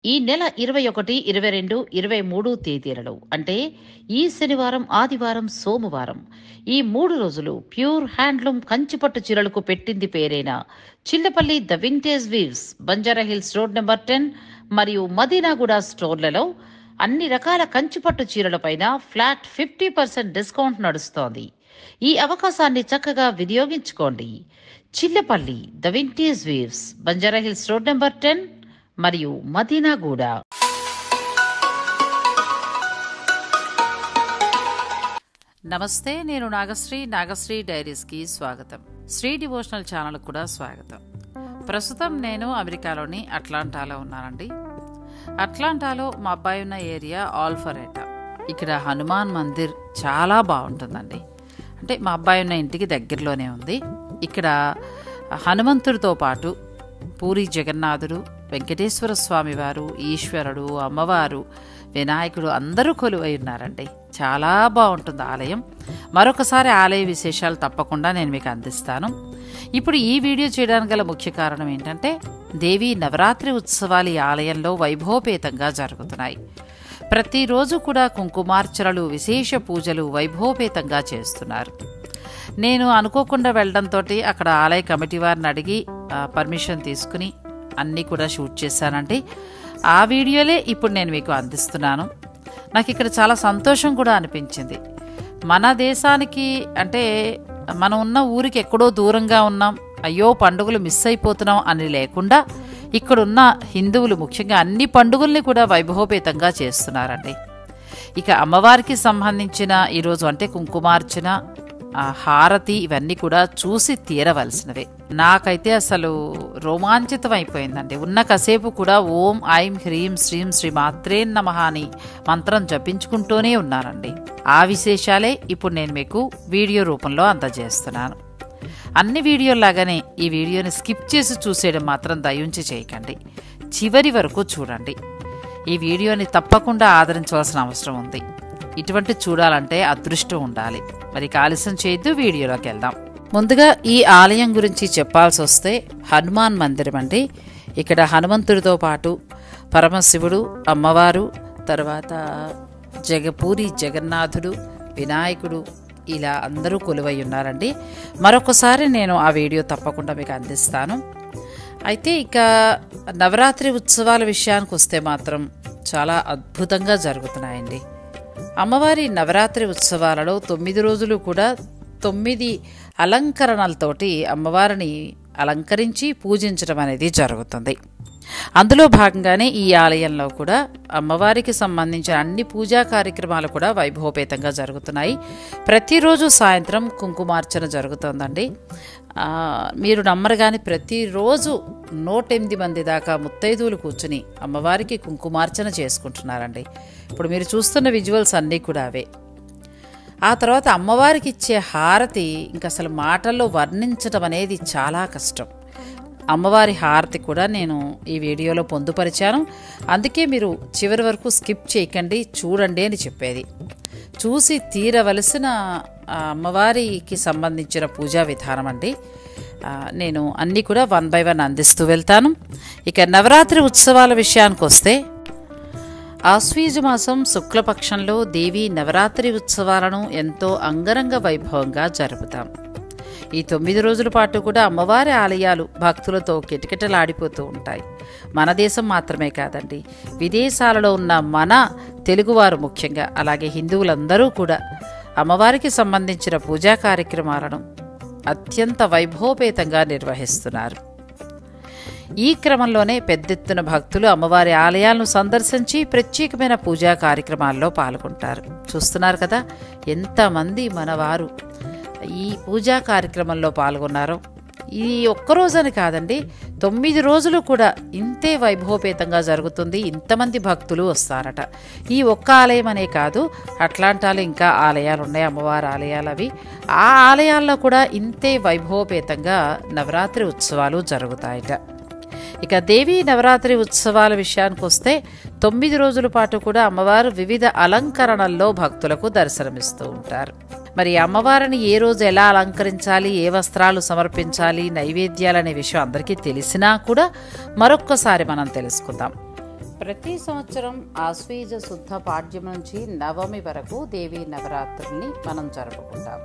ఈ నెల ఇరవై ఒకటి ఇరవై రెండు ఇరవై మూడు తేదీలలో అంటే ఈ శనివారం ఆదివారం సోమవారం ఈ మూడు రోజులు ప్యూర్ హ్యాండ్లూమ్ కంచిపట్టు చీరలకు పెట్టింది పేరైన Chillapalli the vintage weaves Banjara Hills road number ten మరియు మదీనాగూడ స్టోర్లలో అన్ని రకాల కంచిపట్టు చీరలపైన ఫ్లాట్ ఫిఫ్టీ పర్సెంట్ డిస్కౌంట్ నడుస్తోంది ఈ అవకాశాన్ని చక్కగా వినియోగించుకోండి Chillapalli the vintage weaves Banjara Hills road number ten మరియు మదీనాగూడ నమస్తే నేను నాగశ్రీ నాగశ్రీ డైరీస్కి స్వాగతం శ్రీ డివోషనల్ ఛానల్ కూడా స్వాగతం ప్రస్తుతం నేను అమెరికాలోని అట్లాంటాలో ఉన్నానండి అట్లాంటాలో మా అబ్బాయి ఉన్న ఏరియా ఆల్ఫరేటా ఇక్కడ హనుమాన్ మందిర్ చాలా బాగుంటుందండి అంటే మా అబ్బాయి ఉన్న ఇంటికి దగ్గరలోనే ఉంది ఇక్కడ హనుమంతుడితో పాటు పూరి జగన్నాథుడు వెంకటేశ్వర స్వామి వారు ఈశ్వరుడు అమ్మవారు వినాయకుడు అందరూ కొలువై ఉన్నారండి చాలా బాగుంటుంది ఆలయం మరొకసారి ఆలయ విశేషాలు తప్పకుండా నేను మీకు అందిస్తాను ఇప్పుడు ఈ వీడియో చేయడానికి గల ముఖ్య కారణం ఏంటంటే దేవి నవరాత్రి ఉత్సవాలు ఈ ఆలయంలో వైభవపేతంగా జరుగుతున్నాయి ప్రతిరోజు కూడా కుంకుమార్చనలు విశేష పూజలు వైభవపేతంగా చేస్తున్నారు నేను అనుకోకుండా వెళ్ళడంతో అక్కడ ఆలయ కమిటీ వారిని అడిగి ఆ, పర్మిషన్ తీసుకుని అన్నీ కూడా షూట్ చేశానండి ఆ వీడియోలే ఇప్పుడు నేను మీకు అందిస్తున్నాను నాకు ఇక్కడ చాలా సంతోషం కూడా అనిపించింది మన దేశానికి అంటే మనం ఉన్న ఊరికి ఎక్కడో దూరంగా ఉన్నాం అయ్యో పండుగలు మిస్ అయిపోతున్నాం అని లేకుండా ఇక్కడున్న హిందువులు ముఖ్యంగా అన్ని పండుగల్ని కూడా వైభవపేతంగా చేస్తున్నారండి ఇక అమ్మవారికి సంబంధించిన ఈరోజు అంటే కుంకుమార్చన ఆ హారతి ఇవన్నీ కూడా చూసి తీరవలసినవే నాకైతే అసలు రోమాంచితం అయిపోయిందండి ఉన్న కాసేపు కూడా ఓం ఐం హ్రీం శ్రీం శ్రీ మాత్రే నమః అని మంత్రం జపించుకుంటూనే ఉన్నానండి ఆ విశేషాలే ఇప్పుడు నేను మీకు వీడియో రూపంలో అందజేస్తున్నాను అన్ని వీడియోలాగానే ఈ వీడియోని స్కిప్ చేసి చూసేయడం మాత్రం దయించి చేయకండి చివరి వరకు చూడండి ఈ వీడియోని తప్పకుండా ఆదరించవలసిన అవసరం ఉంది ఇటువంటి చూడాలంటే అదృష్టం ఉండాలి మరి ఆలస్యం చేయొద్దు వీడియోలోకి వెళ్దాం ముందుగా ఈ ఆలయం గురించి చెప్పాల్సి వస్తే హనుమాన్ మందిరం అండి ఇక్కడ హనుమంతుడితో పాటు పరమశివుడు అమ్మవారు తర్వాత జగపూరి జగన్నాథుడు వినాయకుడు ఇలా అందరూ కొలువై ఉన్నారండి మరొకసారి నేను ఆ వీడియో తప్పకుండా మీకు అందిస్తాను అయితే ఇక నవరాత్రి ఉత్సవాల విషయానికి వస్తే మాత్రం చాలా అద్భుతంగా జరుగుతున్నాయండి అమ్మవారి నవరాత్రి ఉత్సవాలలో తొమ్మిది రోజులు కూడా తొమ్మిది అలంకరణలతోటి అమ్మవారిని అలంకరించి పూజించడం అనేది జరుగుతుంది అందులో భాగంగానే ఈ ఆలయంలో కూడా అమ్మవారికి సంబంధించిన అన్ని పూజా కార్యక్రమాలు కూడా వైభవపేతంగా జరుగుతున్నాయి ప్రతిరోజు సాయంత్రం కుంకుమార్చన జరుగుతుందండి ఆ, మీరు నమ్మరు కానీ ప్రతిరోజు నూట ఎనిమిది మంది దాకా ముత్తైదువులు కూర్చుని అమ్మవారికి కుంకుమార్చన చేసుకుంటున్నారండి ఇప్పుడు మీరు చూస్తున్న విజువల్స్ అన్నీ కూడా అవే ఆ తర్వాత అమ్మవారికి ఇచ్చే హారతి ఇంక అసలు మాటల్లో వర్ణించడం అనేది చాలా కష్టం అమ్మవారి హారతి కూడా నేను ఈ వీడియోలో పొందుపరిచాను అందుకే మీరు చివరి వరకు స్కిప్ చేయకండి చూడండి అని చెప్పేది చూసి తీరవలసిన ఆ అమ్మవారికి సంబంధించిన పూజా విధానం అండి ఆ, నేను అన్నీ కూడా వన్ బై వన్ అందిస్తూ వెళ్తాను ఇక నవరాత్రి ఉత్సవాల విషయానికి వస్తే ఆశ్వీజ మాసం శుక్లపక్షంలో దేవి నవరాత్రి ఉత్సవాలను ఎంతో అంగరంగ వైభవంగా జరుపుతాం ఈ తొమ్మిది రోజుల పాటు కూడా అమ్మవారి ఆలయాలు భక్తులతో కిటకిటలాడిపోతూ ఉంటాయి మన దేశం మాత్రమే కాదండి విదేశాలలో ఉన్న మన తెలుగువారు ముఖ్యంగా అలాగే హిందువులందరూ కూడా అమ్మవారికి సంబంధించిన పూజా కార్యక్రమాలను అత్యంత వైభవపేతంగా నిర్వహిస్తున్నారు ఈ క్రమంలోనే పెద్దెత్తున భక్తులు అమ్మవారి ఆలయాలను సందర్శించి ప్రత్యేకమైన పూజా కార్యక్రమాల్లో పాల్గొంటారు చూస్తున్నారు కదా ఎంతమంది మనవారు ఈ పూజా కార్యక్రమంలో పాల్గొన్నారో ఈ ఒక్కరోజని కాదండి తొమ్మిది రోజులు కూడా ఇంతే వైభవపేతంగా జరుగుతుంది ఇంతమంది భక్తులు వస్తారట ఈ ఒక్క ఆలయం అనే కాదు అట్లాంటాలు ఇంకా ఆలయాలు ఉన్నాయి అమ్మవారి ఆలయాలు అవి ఆ ఆలయాల్లో కూడా ఇంతే వైభవపేతంగా నవరాత్రి ఉత్సవాలు జరుగుతాయట ఇక దేవీ నవరాత్రి ఉత్సవాల విషయానికి వస్తే తొమ్మిది రోజుల పాటు కూడా అమ్మవారు వివిధ అలంకరణల్లో భక్తులకు దర్శనమిస్తూ ఉంటారు మరి అమ్మవారిని ఏ రోజు ఎలా అలంకరించాలి ఏ వస్త్రాలు సమర్పించాలి నైవేద్యాలు అనే విషయం అందరికీ తెలిసినా కూడా మరొక్కసారి మనం తెలుసుకుందాం ప్రతి సంవత్సరం ఆశ్వీజ శుద్ధ పాడ్యం నుంచి నవమి వరకు దేవీ నవరాత్రుల్ని మనం జరుపుకుంటాం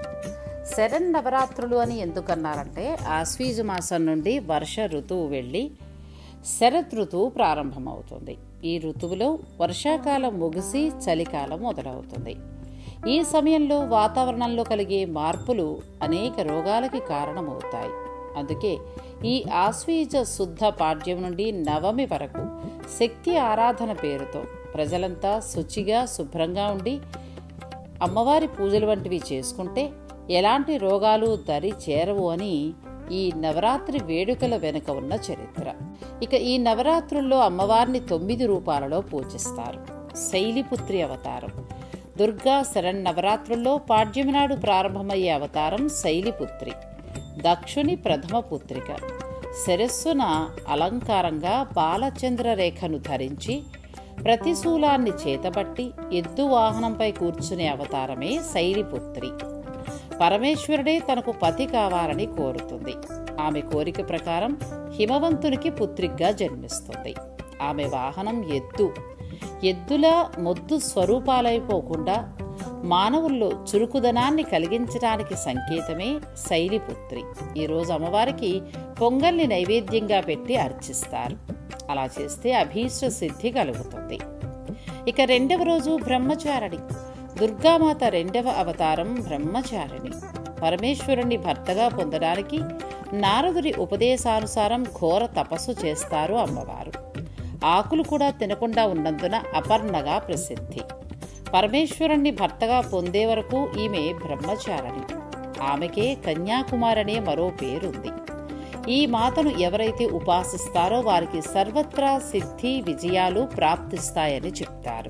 శరణ్ నవరాత్రులు అని ఎందుకన్నారంటే ఆశ్వీజ మాసం నుండి వర్ష ఋతువు వెళ్ళి శరత్ ఋతువు ప్రారంభమవుతుంది ఈ ఋతువులో వర్షాకాలం ముగిసి చలికాలం మొదలవుతుంది ఈ సమయంలో వాతావరణంలో కలిగే మార్పులు అనేక రోగాలకి కారణమవుతాయి అందుకే ఈ ఆశ్వీజ శుద్ధ పాడ్యం నుండి నవమి వరకు శక్తి ఆరాధన పేరుతో ప్రజలంతా శుచిగా శుభ్రంగా ఉండి అమ్మవారి పూజలు వంటివి చేసుకుంటే ఎలాంటి రోగాలు దరి చేరవు అని ఈ నవరాత్రి వేడుకల వెనుక ఉన్న చరిత్ర ఇక ఈ నవరాత్రుల్లో అమ్మవారిని తొమ్మిది రూపాలలో పూజిస్తారు శైలిపుత్రి అవతారం దుర్గా శరణ్ నవరాత్రుల్లో పాడ్యమి నాడు ప్రారంభమయ్యే అవతారం శైలిపుత్రి దక్షుని ప్రథమ పుత్రిక శిరస్సున అలంకారంగా బాలచంద్ర రేఖను ధరించి ప్రతిశూలాన్ని చేతబట్టి ఎద్దు వాహనంపై కూర్చునే అవతారమే శైలిపుత్రి పరమేశ్వరుడే తనకు పతి కావాలని కోరుతుంది ఆమె కోరిక ప్రకారం హిమవంతునికి పుత్రిగ్గా జన్మిస్తుంది ఆమె వాహనం ఎద్దు ఎద్దులా మొద్దు స్వరూపాలైపోకుండా మానవుల్లో చురుకుదనాన్ని కలిగించడానికి సంకేతమే శైలిపుత్రి ఈరోజు అమ్మవారికి పొంగల్ని నైవేద్యంగా పెట్టి అర్చిస్తారు అలా చేస్తే అభీష్ట సిద్ధి కలుగుతుంది ఇక రెండవ రోజు బ్రహ్మచారిణి దుర్గామాత రెండవ అవతారం బ్రహ్మచారిణి పరమేశ్వరుణ్ణి భర్తగా పొందడానికి నారదుడి ఉపదేశానుసారం ఘోర తపస్సు చేస్తారు అమ్మవారు ఆకులు కూడా తినకుండా ఉన్నందున అపర్ణగా ప్రసిద్ధి పరమేశ్వరుణ్ణి భర్తగా పొందే వరకు ఈమె బ్రహ్మచారిణి ఆమెకే కన్యాకుమారనే మరో పేరుంది ఈ మాతను ఎవరైతే ఉపాసిస్తారో వారికి సర్వత్రా సిద్ధి విజయాలు ప్రాప్తిస్తాయని చెప్తారు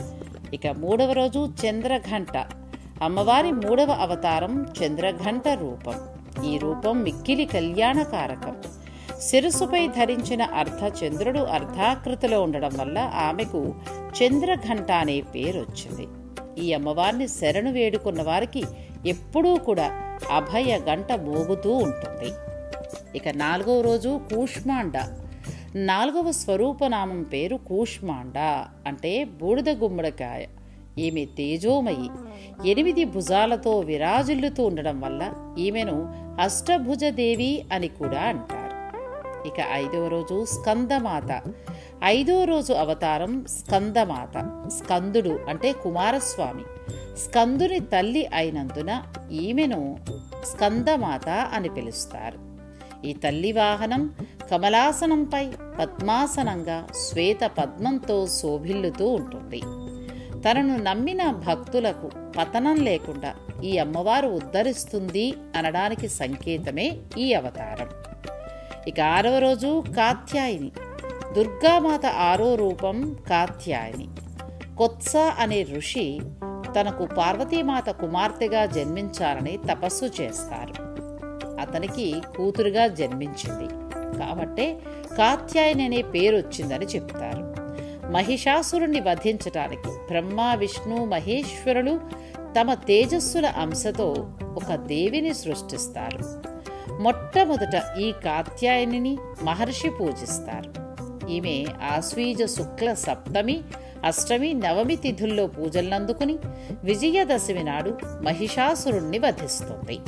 ఇక మూడవ రోజు చంద్రఘంట అమ్మవారి మూడవ అవతారం చంద్రఘంట రూపం ఈ రూపం మిక్కిలి కళ్యాణకారకం శిరస్సుపై ధరించిన అర్ధ చంద్రుడు అర్ధాకృతిలో ఉండడం వల్ల ఆమెకు చంద్రఘంట అనే పేరు వచ్చింది ఈ అమ్మవారిని శరణు వేడుకున్న వారికి ఎప్పుడూ కూడా అభయ గంట మోగుతూ ఉంటుంది ఇక నాలుగవ రోజు కూష్మాండ నాలుగవ స్వరూపనామం పేరు కూష్మాండ అంటే బూడిద గుమ్మడికాయ ఈమె తేజోమయి ఎనిమిది భుజాలతో విరాజిల్లుతూ ఉండడం వల్ల ఈమెను అష్టభుజదేవి అని కూడా అంటారు ఇక ఐదవ రోజు స్కందమాత ఐదవ రోజు అవతారం స్కందమాత స్కందుడు అంటే కుమారస్వామి స్కందుని తల్లి అయినందున ఈమెను స్కందమాత అని పిలుస్తారు ఈ తల్లి వాహనం కమలాసనంపై పద్మాసనంగా శ్వేత పద్మంతో శోభిల్లుతూ ఉంటుంది తనను నమ్మిన భక్తులకు పతనం లేకుండా ఈ అమ్మవారు ఉద్ధరిస్తుంది అనడానికి సంకేతమే ఈ అవతారం ఇక ఆరవ రోజు కాత్యాయిని దుర్గామాత ఆరో రూపం కాత్యాయిని కొత్స అనే ఋషి తనకు పార్వతీమాత కుమార్తెగా జన్మించాలని తపస్సు చేస్తారు అతనికి కూతురుగా జన్మించింది కాబట్టే కాత్యాయని అనే పేరు వచ్చిందని చెప్తారు మహిషాసురుణ్ణి వధించటానికి బ్రహ్మ విష్ణు మహేశ్వరులు తమ తేజస్సుల అంశతో ఒక దేవిని సృష్టిస్తారు మొట్టమొదట ఈ కాత్యాయనిని మహర్షి పూజిస్తారు ఈమె ఆశ్వీజ శుక్ల సప్తమి అష్టమి నవమి తిథుల్లో పూజలందుకుని విజయదశమి నాడు మహిషాసురుణ్ణి వధిస్తుంది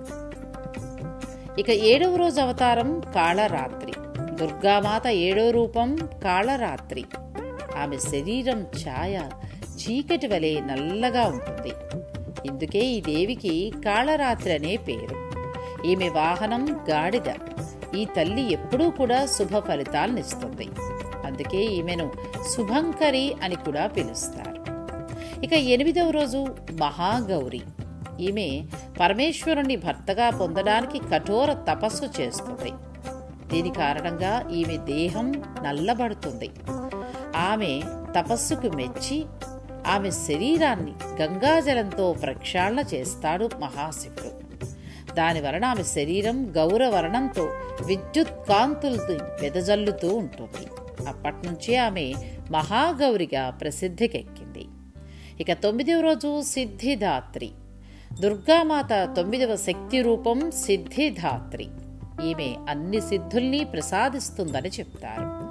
ఇక ఏడవ రోజు అవతారం కాళరాత్రి దుర్గామాత ఏడో రూపం కాళరాత్రి ఆమె శరీరం ఛాయ చీకటి వలె నల్లగా ఉంటుంది ఇందుకే ఈ దేవికి కాళరాత్రి అనే పేరు ఈమె వాహనం గాడిద ఈ తల్లి ఎప్పుడూ కూడా శుభ ఫలితాలనిస్తుంది అందుకే ఈమెను శుభంకరి అని కూడా పిలుస్తారు ఇక ఎనిమిదవ రోజు మహాగౌరి ఈమె పరమేశ్వరుణ్ణి భర్తగా పొందడానికి కఠోర తపస్సు చేస్తుంది దీని కారణంగా ఈమె దేహం నల్లబడుతుంది ఆమె తపస్సుకు మెచ్చి ఆమె శరీరాన్ని గంగాజలంతో ప్రక్షాళన చేస్తాడు మహాశివుడు దాని వలన ఆమె శరీరం గౌరవర్ణంతో విద్యుత్ కాంతులతో వెదజల్లుతూ ఉంటుంది అప్పటి నుంచి ఆమె మహాగౌరిగా ప్రసిద్ధికెక్కింది ఇక తొమ్మిదవ రోజు సిద్ధిదాత్రి దుర్గామాత తొమ్మిదవ శక్తి రూపం సిద్ధిదాత్రి ఈమె అన్ని సిద్ధుల్ని ప్రసాదిస్తుందని చెప్తారు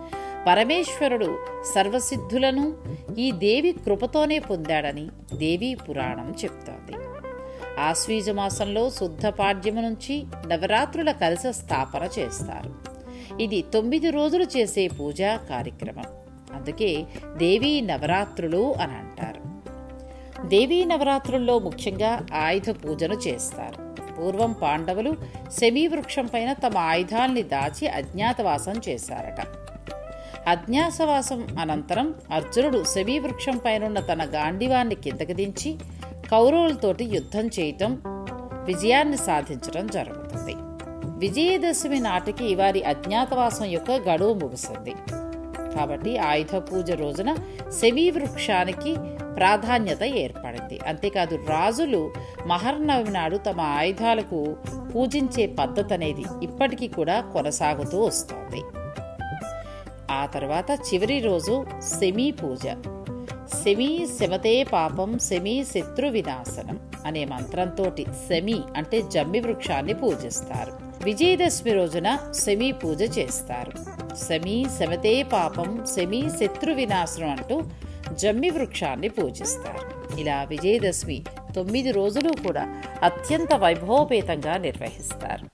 పరమేశ్వరుడు సర్వసిద్ధులను ఈ దేవి కృపతోనే పొందాడని దేవీ పురాణం చెప్తోంది ఆశ్వీజ మాసంలో శుద్ధ పాడ్యము నుంచి నవరాత్రుల కలశ స్థాపన చేస్తారు ఇది తొమ్మిది రోజులు చేసే పూజా కార్యక్రమం అందుకే దేవీ నవరాత్రులు అని అంటారు దేవీ నవరాత్రుల్లో ముఖ్యంగా ఆయుధ పూజను చేస్తారు పూర్వం పాండవులు శమీవృక్షం పైన తమ ఆయుధాల్ని దాచి అజ్ఞాతవాసం చేశారట అజ్ఞాసవాసం అనంతరం అర్జునుడు శమీవృక్షం పైనున్న తన గాండివాన్ని కిందకి దించి కౌరవులతోటి యుద్ధం చేయటం విజయాన్ని సాధించడం జరుగుతుంది విజయదశమి నాటికి వారి అజ్ఞాతవాసం యొక్క గడువు ముగిసింది కాబట్టి ఆయుధ పూజ రోజున శమీ వృక్షానికి ప్రాధాన్యత ఏర్పడింది అంతేకాదు రాజులు మహర్నవమి నాడు తమ ఆయుధాలకు పూజించే పద్ధతి అనేది ఇప్పటికీ కూడా కొనసాగుతూ వస్తోంది ఆ తర్వాత చివరి రోజు సెమీ పూజ సెమీ శమతే పాపం సెమీ శత్రు వినాశనం అనే మంత్రంతో సెమీ అంటే జమ్మి వృక్షాన్ని పూజిస్తారు విజయదశమి రోజున సెమీ పూజ చేస్తారు సెమీ శమతే పాపం సెమీ శత్రు వినాశనం అంటూ జమ్మి వృక్షాన్ని పూజిస్తారు ఇలా విజయదశమి తొమ్మిది రోజులు కూడా అత్యంత వైభవపేతంగా నిర్వహిస్తారు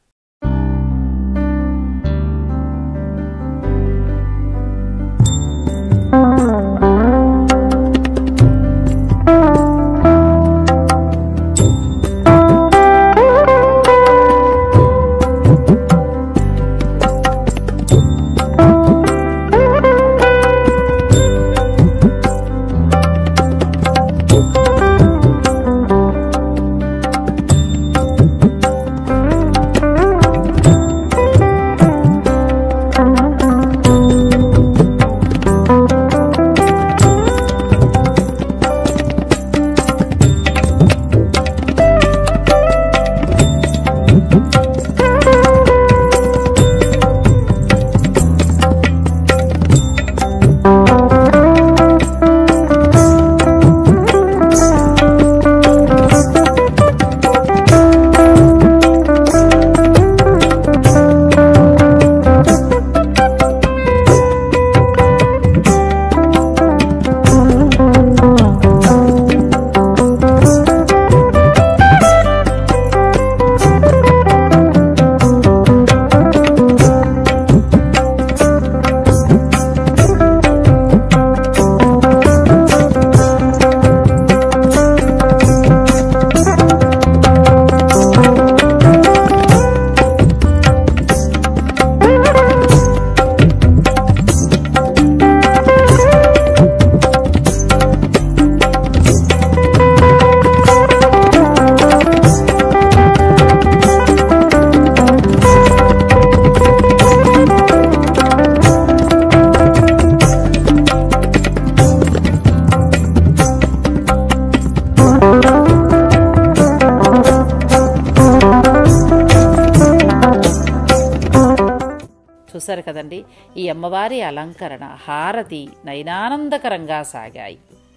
చూశారు కదండి ఈ అమ్మవారి అలంకరణ హారతి నయనానందకరంగా సాగాయి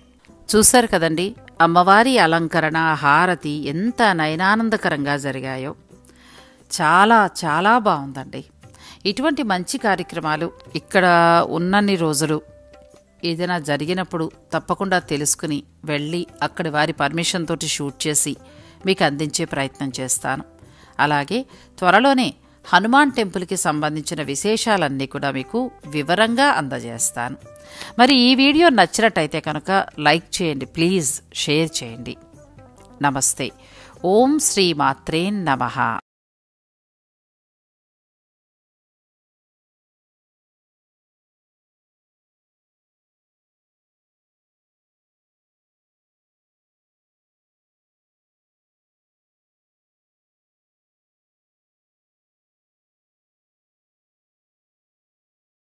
చూశారు కదండి అమ్మవారి అలంకరణ హారతి ఎంత నయనానందకరంగా జరిగాయో చాలా చాలా బాగుందండి ఇటువంటి మంచి కార్యక్రమాలు ఇక్కడ ఉన్నన్ని రోజులు ఏదైనా జరిగినప్పుడు తప్పకుండా తెలుసుకుని వెళ్ళి అక్కడి వారి పర్మిషన్ తోటి షూట్ చేసి మీకు అందించే ప్రయత్నం చేస్తాను అలాగే త్వరలోనే హనుమాన్ టెంపుల్కి సంబంధించిన విశేషాలన్నీ కూడా మీకు వివరంగా అందజేస్తాను మరి ఈ వీడియో నచ్చినట్టయితే కనుక లైక్ చేయండి ప్లీజ్ షేర్ చేయండి నమస్తే ఓం శ్రీ మాత్రే నమః